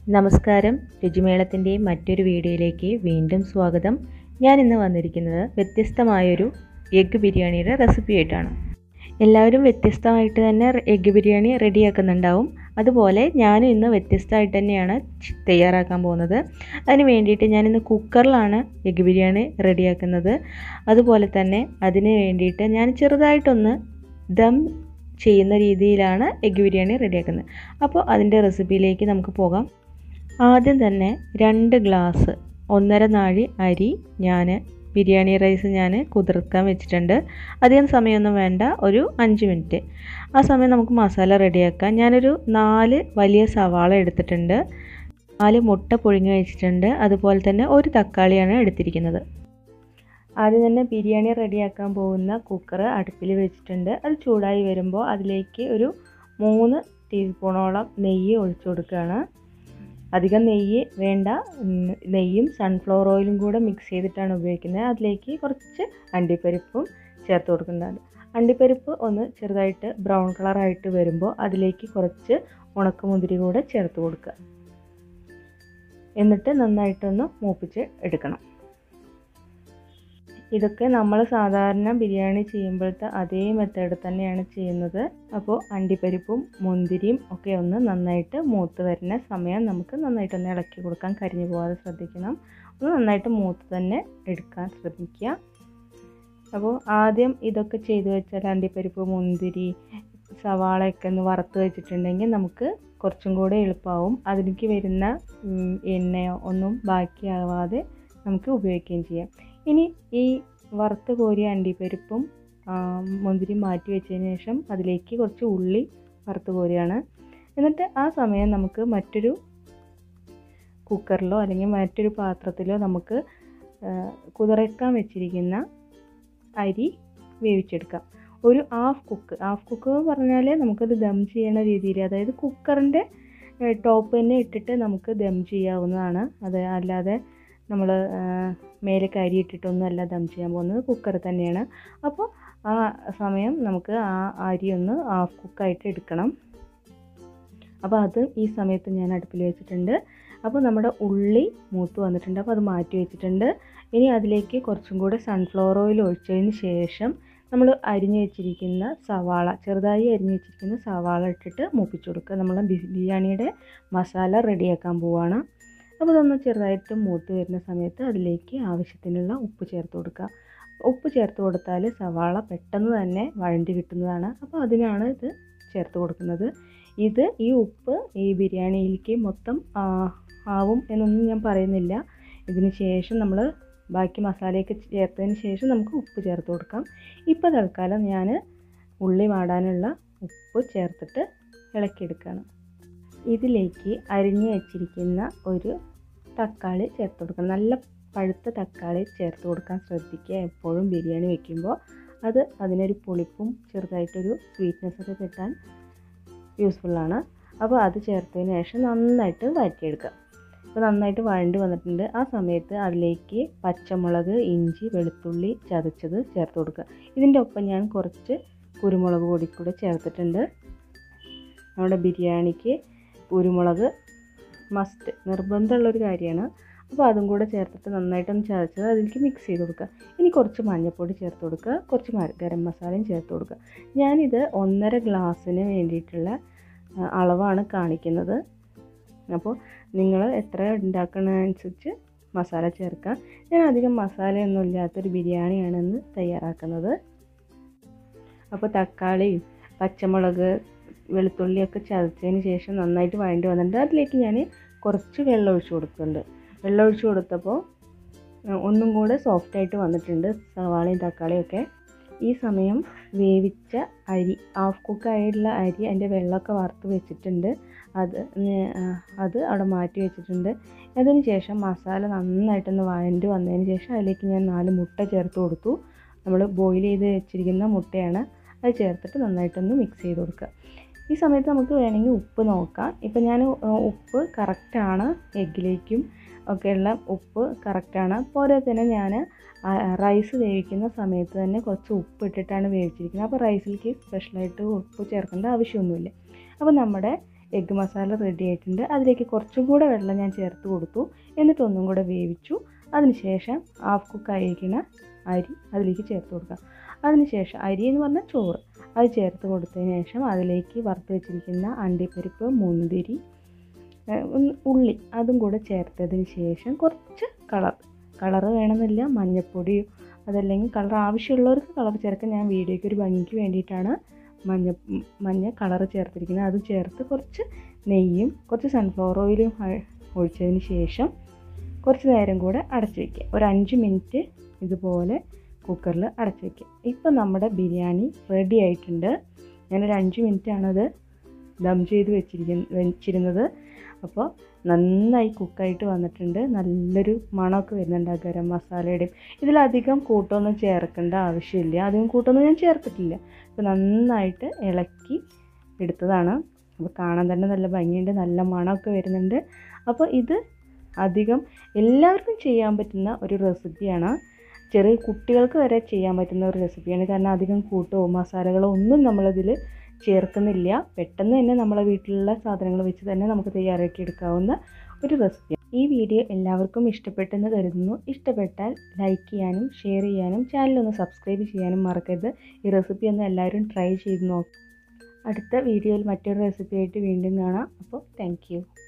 നമസ്കാരം രുചിമേളത്തിൻ്റെ മറ്റൊരു വീഡിയോയിലേക്ക് വീണ്ടും സ്വാഗതം ഞാൻ ഇന്ന് വന്നിരിക്കുന്നത് വ്യത്യസ്തമായൊരു എഗ്ഗ് ബിരിയാണിയുടെ റെസിപ്പി ആയിട്ടാണ് എല്ലാവരും വ്യത്യസ്തമായിട്ട് തന്നെ എഗ്ഗ് ബിരിയാണി റെഡിയാക്കുന്നുണ്ടാവും അതുപോലെ ഞാനും ഇന്ന് വ്യത്യസ്തമായിട്ട് തന്നെയാണ് ച്- തയ്യാറാക്കാൻ പോകുന്നത് അതിന് വേണ്ടിയിട്ട് ഞാനിന്ന് കുക്കറിലാണ് എഗ്ഗ് ബിരിയാണി റെഡിയാക്കുന്നത് അതുപോലെ തന്നെ അതിന് വേണ്ടിയിട്ട് ഞാൻ ചെറുതായിട്ടൊന്ന് ദം ചെയ്യുന്ന രീതിയിലാണ് എഗ്ഗ് ബിരിയാണി റെഡിയാക്കുന്നത് അപ്പോൾ അതിൻ്റെ റെസിപ്പിയിലേക്ക് നമുക്ക് പോകാം ആദ്യം തന്നെ രണ്ട് ഗ്ലാസ് ഒന്നര നാഴി അരി ഞാൻ ബിരിയാണി റൈസ് ഞാൻ കുതിർക്കാൻ വെച്ചിട്ടുണ്ട് അധികം സമയമൊന്നും വേണ്ട ഒരു അഞ്ച് മിനിറ്റ് ആ സമയം നമുക്ക് മസാല റെഡിയാക്കാം ഞാനൊരു നാല് വലിയ സവാള എടുത്തിട്ടുണ്ട് നാല് മുട്ട പുഴുങ്ങി വെച്ചിട്ടുണ്ട് അതുപോലെ തന്നെ ഒരു തക്കാളിയാണ് എടുത്തിരിക്കുന്നത് ആദ്യം തന്നെ ബിരിയാണി റെഡിയാക്കാൻ പോകുന്ന കുക്കർ അടുപ്പിൽ വെച്ചിട്ടുണ്ട് അത് ചൂടായി വരുമ്പോൾ അതിലേക്ക് ഒരു മൂന്ന് ടീസ്പൂണോളം നെയ്യ് ഒഴിച്ചു കൊടുക്കുകയാണ് അധികം നെയ്യ് വേണ്ട ഉം, നെയ്യും സൺഫ്ലവർ ഓയിലും കൂടെ മിക്സ് ചെയ്തിട്ടാണ് ഉപയോഗിക്കുന്നത് അതിലേക്ക് കുറച്ച് അണ്ടിപ്പരിപ്പും ചേർത്ത് കൊടുക്കുന്നുണ്ട് അണ്ടിപ്പരിപ്പ് ഒന്ന് ചെറുതായിട്ട് ബ്രൗൺ കളറായിട്ട് വരുമ്പോൾ അതിലേക്ക് കുറച്ച് ഉണക്കമുന്തിരി കൂടെ ചേർത്ത് കൊടുക്കുക എന്നിട്ട് നന്നായിട്ടൊന്ന് മൂപ്പിച്ച് എടുക്കണം ഇതൊക്കെ നമ്മൾ സാധാരണ ബിരിയാണി ചെയ്യുമ്പോഴത്തെ അതേ മെത്തേഡ് തന്നെയാണ് ചെയ്യുന്നത് അപ്പോൾ അണ്ടിപ്പരിപ്പും മുന്തിരിയും ഒക്കെ ഒന്ന് നന്നായിട്ട് മൂത്ത് വരുന്ന സമയം നമുക്ക് നന്നായിട്ടൊന്ന് ഇളക്കി കൊടുക്കാൻ കരിഞ്ഞു പോകാതെ ശ്രദ്ധിക്കണം ഒന്ന് നന്നായിട്ട് മൂത്ത് തന്നെ എടുക്കാൻ ശ്രമിക്കുക അപ്പോൾ ആദ്യം ഇതൊക്കെ ചെയ്തു വെച്ചാൽ അണ്ടിപ്പരിപ്പ് മുന്തിരി സവാളയൊക്കെ ഒന്ന് വറുത്ത് വെച്ചിട്ടുണ്ടെങ്കിൽ നമുക്ക് കുറച്ചും കൂടെ എളുപ്പമാവും അതിലേക്ക് വരുന്ന ഉം, എണ്ണയോ ഒന്നും ബാക്കിയാവാതെ നമുക്ക് ഉപയോഗിക്കുകയും ചെയ്യാം ഇനി ഈ വറുത്ത് കോരിയ അണ്ടിപ്പരിപ്പും ആ, മുന്തിരി മാറ്റി വെച്ചതിന് ശേഷം അതിലേക്ക് കുറച്ച് ഉള്ളി വറുത്ത് കോരിയാണ് എന്നിട്ട് ആ സമയം നമുക്ക് മറ്റൊരു കുക്കറിലോ അല്ലെങ്കിൽ മറ്റൊരു പാത്രത്തിലോ നമുക്ക് ആ, കുതിർക്കാൻ വെച്ചിരിക്കുന്ന അരി വേവിച്ചെടുക്കാം ഒരു ഹാഫ് കുക്ക് ഹാഫ് കുക്ക് എന്ന് പറഞ്ഞാൽ നമുക്കത് ദം ചെയ്യണ രീതിയിൽ അതായത് കുക്കറിൻ്റെ ടോപ്പ് തന്നെ ഇട്ടിട്ട് നമുക്ക് ദം ചെയ്യാവുന്നതാണ് അത് അല്ലാതെ നമ്മൾ മേലേക്ക് അരി ഇട്ടിട്ടൊന്നും അല്ല ദം ചെയ്യാൻ പോകുന്നത് കുക്കർ തന്നെയാണ് അപ്പോൾ ആ സമയം നമുക്ക് ആ അരി ഒന്ന് ഹാഫ് കുക്കായിട്ട് എടുക്കണം അപ്പോൾ അത് ഈ സമയത്ത് ഞാൻ അടുപ്പിൽ വെച്ചിട്ടുണ്ട് അപ്പോൾ നമ്മുടെ ഉള്ളി മൂത്ത് വന്നിട്ടുണ്ട് അപ്പോൾ അത് മാറ്റി വെച്ചിട്ടുണ്ട് ഇനി അതിലേക്ക് കുറച്ചും കൂടെ സൺഫ്ലവർ ഓയിൽ ഒഴിച്ചതിന് ശേഷം നമ്മൾ അരിഞ്ഞു വെച്ചിരിക്കുന്ന സവാള ചെറുതായി അരിഞ്ഞു വെച്ചിരിക്കുന്ന സവാള ഇട്ടിട്ട് മൂപ്പിച്ചു കൊടുക്കുക നമ്മൾ ബിരിയാണിയുടെ മസാല റെഡിയാക്കാൻ പോവുകയാണ് അപ്പോൾ ഇതൊന്ന് ചെറുതായിട്ട് മൂത്ത് വരുന്ന സമയത്ത് അതിലേക്ക് ആവശ്യത്തിനുള്ള ഉപ്പ് ചേർത്ത് കൊടുക്കുക ഉപ്പ് ചേർത്ത് കൊടുത്താൽ സവാള പെട്ടെന്ന് തന്നെ വഴണ്ടി കിട്ടുന്നതാണ് അപ്പോൾ അതിനാണ് ഇത് ചേർത്ത് കൊടുക്കുന്നത് ഇത് ഈ ഉപ്പ് ഈ ബിരിയാണിയിലേക്ക് മൊത്തം ആ, ആവും എന്നൊന്നും ഞാൻ പറയുന്നില്ല ഇതിന് ശേഷം നമ്മൾ ബാക്കി മസാലയൊക്കെ ചേർത്തതിന് ശേഷം നമുക്ക് ഉപ്പ് ചേർത്ത് കൊടുക്കാം ഇപ്പോൾ തൽക്കാലം ഞാൻ ഉള്ളി വാടാനുള്ള ഉപ്പ് ചേർത്തിട്ട് ഇളക്കിയെടുക്കുകയാണ് ഇതിലേക്ക് അരിഞ്ഞു വെച്ചിരിക്കുന്ന ഒരു തക്കാളി ചേർത്ത് കൊടുക്കണം നല്ല പഴുത്ത തക്കാളി ചേർത്ത് കൊടുക്കാൻ ശ്രദ്ധിക്കുക എപ്പോഴും ബിരിയാണി വെക്കുമ്പോൾ അത് അതിനൊരു പുളിപ്പും ചെറുതായിട്ടൊരു സ്വീറ്റ്നെസ് ഒക്കെ കിട്ടാൻ യൂസ്ഫുള്ളാണ് അപ്പോൾ അത് ചേർത്തതിന് ശേഷം നന്നായിട്ട് വഴറ്റിയെടുക്കുക അപ്പോൾ നന്നായിട്ട് വഴണ്ടി വന്നിട്ടുണ്ട് ആ സമയത്ത് അതിലേക്ക് പച്ചമുളക് ഇഞ്ചി വെളുത്തുള്ളി ചതച്ചത് ചേർത്ത് കൊടുക്കുക ഇതിൻ്റെ ഒപ്പം ഞാൻ കുറച്ച് കുരുമുളക് പൊടി കൂടെ ചേർത്തിട്ടുണ്ട് നമ്മുടെ ബിരിയാണിക്ക് കുരുമുളക് മസ്റ്റ് നിർബന്ധമുള്ളൊരു കാര്യമാണ് അപ്പോൾ അതും കൂടെ ചേർത്തിട്ട് നന്നായിട്ടൊന്ന് ചതച്ചത് അതിലേക്ക് മിക്സ് ചെയ്ത് കൊടുക്കുക ഇനി കുറച്ച് മഞ്ഞൾപ്പൊടി ചേർത്ത് കൊടുക്കുക കുറച്ച് മ- ഗരം മസാലയും ചേർത്ത് കൊടുക്കുക ഞാനിത് ഒന്നര ഗ്ലാസ്സിന് വേണ്ടിയിട്ടുള്ള ആ, അളവാണ് കാണിക്കുന്നത് അപ്പോൾ നിങ്ങൾ എത്ര ഉണ്ടാക്കുന്നതനുസരിച്ച് മസാല ചേർക്കാം ഞാൻ അധികം മസാലയൊന്നും ഇല്ലാത്തൊരു ബിരിയാണിയാണ് ഇന്ന് തയ്യാറാക്കുന്നത് അപ്പോൾ തക്കാളി പച്ചമുളക് വെളുത്തുള്ളിയൊക്കെ ചതച്ചതിന് ശേഷം നന്നായിട്ട് വഴണ്ടി വന്നിട്ടുണ്ട് അതിലേക്ക് ഞാൻ കുറച്ച് വെള്ളം ഒഴിച്ച് കൊടുക്കുന്നുണ്ട് വെള്ളം ഒഴിച്ച് കൊടുത്തപ്പോൾ ആ, ഒന്നും കൂടെ സോഫ്റ്റായിട്ട് വന്നിട്ടുണ്ട് സവാളയും തക്കാളിയും ഒക്കെ ഈ സമയം വേവിച്ച അരി ഹാഫ് കുക്കായിട്ടുള്ള അരി അതിൻ്റെ വെള്ളമൊക്കെ വറുത്ത് വെച്ചിട്ടുണ്ട് അത് ഞ- ആ, അത് അവിടെ മാറ്റി വെച്ചിട്ടുണ്ട് അതിന് ശേഷം മസാല നന്നായിട്ടൊന്ന് വഴണ്ടി വന്നതിന് ശേഷം അതിലേക്ക് ഞാൻ നാല് മുട്ട ചേർത്ത് കൊടുത്തു നമ്മൾ ബോയിൽ ചെയ്ത് വെച്ചിരിക്കുന്ന മുട്ടയാണ് അത് ചേർത്തിട്ട് നന്നായിട്ടൊന്ന് മിക്സ് ചെയ്ത് കൊടുക്കുക ഈ സമയത്ത് നമുക്ക് വേണമെങ്കിൽ ഉപ്പ് നോക്കാം ഇപ്പം ഞാൻ ഉപ്പ് കറക്റ്റാണ് എഗ്ഗിലേക്കും ഒക്കെയുള്ള ഉപ്പ് കറക്റ്റാണ് പോരെ തന്നെ ഞാൻ റൈസ് വേവിക്കുന്ന സമയത്ത് തന്നെ കുറച്ച് ഉപ്പ് ഇട്ടിട്ടാണ് വേവിച്ചിരിക്കുന്നത് അപ്പോൾ റൈസിലേക്ക് സ്പെഷ്യലായിട്ട് ഉപ്പ് ചേർക്കേണ്ട ആവശ്യമൊന്നുമില്ല അപ്പോൾ നമ്മുടെ എഗ്ഗ് മസാല റെഡി ആയിട്ടുണ്ട് അതിലേക്ക് കുറച്ചും കൂടെ വെള്ളം ഞാൻ ചേർത്ത് കൊടുത്തു എന്നിട്ട് ഒന്നും കൂടെ വേവിച്ചു അതിനുശേഷം ഹാഫ് കുക്ക് ആയിരിക്കുന്ന അരി അതിലേക്ക് ചേർത്ത് കൊടുക്കാം അതിനുശേഷം അരി എന്ന് പറഞ്ഞാൽ ചോറ് അത് ചേർത്ത് കൊടുത്തതിന് ശേഷം അതിലേക്ക് വറുത്ത് വെച്ചിരിക്കുന്ന അണ്ടിപ്പരിപ്പ് മുന്തിരി ഏഹ് ഒന്ന് ഉള്ളി അതും കൂടെ ചേർത്തതിന് ശേഷം കുറച്ച് കളർ കളർ വേണമെന്നില്ല മഞ്ഞൾപ്പൊടിയോ അതല്ലെങ്കിൽ കളർ ആവശ്യമുള്ളവർക്ക് കളർ ചേർക്കാം ഞാൻ വീഡിയോയ്ക്ക് ഒരു ഭംഗിക്ക് വേണ്ടിയിട്ടാണ് മഞ്ഞ മഞ്ഞ കളർ ചേർത്തിരിക്കുന്നത് അത് ചേർത്ത് കുറച്ച് നെയ്യും കുറച്ച് സൺഫ്ലവർ ഓയിലും അ- ഒഴിച്ചതിന് ശേഷം കുറച്ച് നേരം കൂടെ അടച്ചു വയ്ക്കുക ഒരു അഞ്ച് മിനിറ്റ് ഇതുപോലെ കുക്കറിൽ അടച്ചു വയ്ക്കുക ഇപ്പം നമ്മുടെ ബിരിയാണി റെഡി ആയിട്ടുണ്ട് ഞാനൊരു അഞ്ച് മിനിറ്റാണത് ദം ചെയ്ത് വെച്ചിരിക്കുന്ന വെച്ചിരുന്നത് അപ്പോൾ നന്നായി കുക്കായിട്ട് വന്നിട്ടുണ്ട് നല്ലൊരു മണമൊക്കെ വരുന്നുണ്ട് ആ ഗരം മസാലയുടെയും ഇതിലധികം കൂട്ടമൊന്നും ചേർക്കേണ്ട ആവശ്യമില്ല അധികം കൂട്ടമൊന്നും ഞാൻ ചേർത്തിട്ടില്ല അപ്പോൾ നന്നായിട്ട് ഇളക്കി എടുത്തതാണ് അപ്പോൾ കാണാൻ തന്നെ നല്ല ഭംഗിയുണ്ട് നല്ല മണമൊക്കെ വരുന്നുണ്ട് അപ്പോൾ ഇത് അധികം എല്ലാവർക്കും ചെയ്യാൻ പറ്റുന്ന ഒരു റെസിപ്പിയാണ് ചെറിയ കുട്ടികൾക്ക് വരെ ചെയ്യാൻ പറ്റുന്ന ഒരു റെസിപ്പിയാണ് കാരണം അധികം കൂട്ടോ മസാലകളോ ഒന്നും നമ്മളിതിൽ ചേർക്കുന്നില്ല പെട്ടെന്ന് തന്നെ നമ്മളെ വീട്ടിലുള്ള സാധനങ്ങൾ വെച്ച് തന്നെ നമുക്ക് തയ്യാറാക്കി എടുക്കാവുന്ന ഒരു റെസിപ്പി ഈ വീഡിയോ എല്ലാവർക്കും ഇഷ്ടപ്പെട്ടെന്ന് കരുതുന്നു ഇഷ്ടപ്പെട്ടാൽ ലൈക്ക് ചെയ്യാനും ഷെയർ ചെയ്യാനും ചാനലൊന്ന് സബ്സ്ക്രൈബ് ചെയ്യാനും മറക്കരുത് ഈ റെസിപ്പി ഒന്ന് എല്ലാവരും ട്രൈ ചെയ്ത് നോക്കും അടുത്ത വീഡിയോയിൽ മറ്റൊരു റെസിപ്പി ആയിട്ട് വീണ്ടും കാണാം അപ്പോൾ താങ്ക്